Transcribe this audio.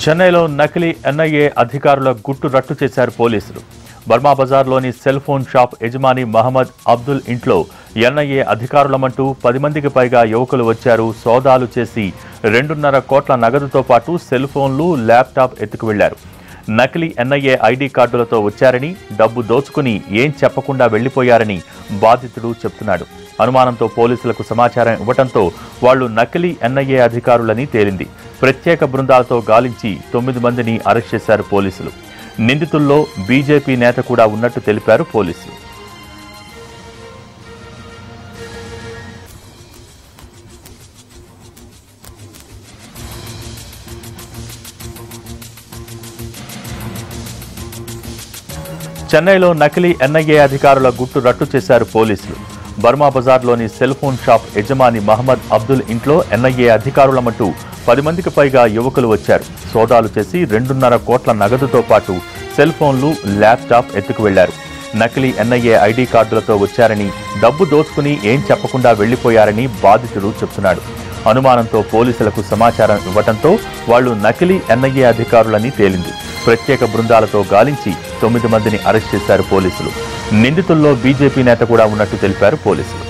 చెన్నైలో నకిలీ ఎన్ఐఏ అధికారుల గుట్టు రట్టు చేశారు పోలీసులు బర్మా బజార్లోని సెల్ ఫోన్ షాప్ యజమాని మహమ్మద్ అబ్దుల్ ఇంట్లో ఎన్ఐఏ అధికారులమంటూ పది మందికి పైగా యువకులు వచ్చారు సోదాలు చేసి రెండున్నర కోట్ల నగదుతో పాటు సెల్ ఫోన్లు ల్యాప్టాప్ ఎత్తుకు వెళ్లారు నకిలీ ఎన్ఐఏ ఐడి కార్డులతో వచ్చారని డబ్బు దోచుకుని ఏం చెప్పకుండా వెళ్లిపోయారని బాధితుడు చెప్తున్నాడు అనుమానంతో పోలీసులకు సమాచారం ఇవ్వడంతో వాళ్లు నకిలీ ఎన్ఐఏ అధికారులని తేలింది ప్రత్యేక బృందాలతో గాలించి తొమ్మిది మందిని అరెస్ట్ చేశారు పోలీసులు నిందితుల్లో బీజేపీ నేత కూడా ఉన్నట్టు తెలిపారు పోలీసులు చెన్నైలో నకిలీ ఎన్ఐఏ అధికారుల గుట్టు రట్టు చేశారు పోలీసులు బర్మా బజార్లోని సెల్ ఫోన్ షాప్ యజమాని మహమ్మద్ అబ్దుల్ ఇంట్లో ఎన్ఐఏ అధికారులమంటూ పది మందికి పైగా యువకులు వచ్చారు సోదాలు చేసి రెండున్నర కోట్ల నగదుతో పాటు సెల్ ఫోన్లు ల్యాప్టాప్ ఎత్తుకు వెళ్లారు నకిలీ ఎన్ఐఏ ఐడి కార్డులతో వచ్చారని డబ్బు దోచుకుని ఏం చెప్పకుండా వెళ్లిపోయారని బాధితుడు చెప్తున్నాడు అనుమానంతో పోలీసులకు సమాచారం ఇవ్వడంతో వాళ్లు నకిలీ ఎన్ఐఏ అధికారులని తేలింది ప్రత్యేక బృందాలతో గాలించి తొమ్మిది మందిని అరెస్ట్ చేశారు పోలీసులు నిందితుల్లో బీజేపీ నేత కూడా ఉన్నట్టు తెలిపారు పోలీసులు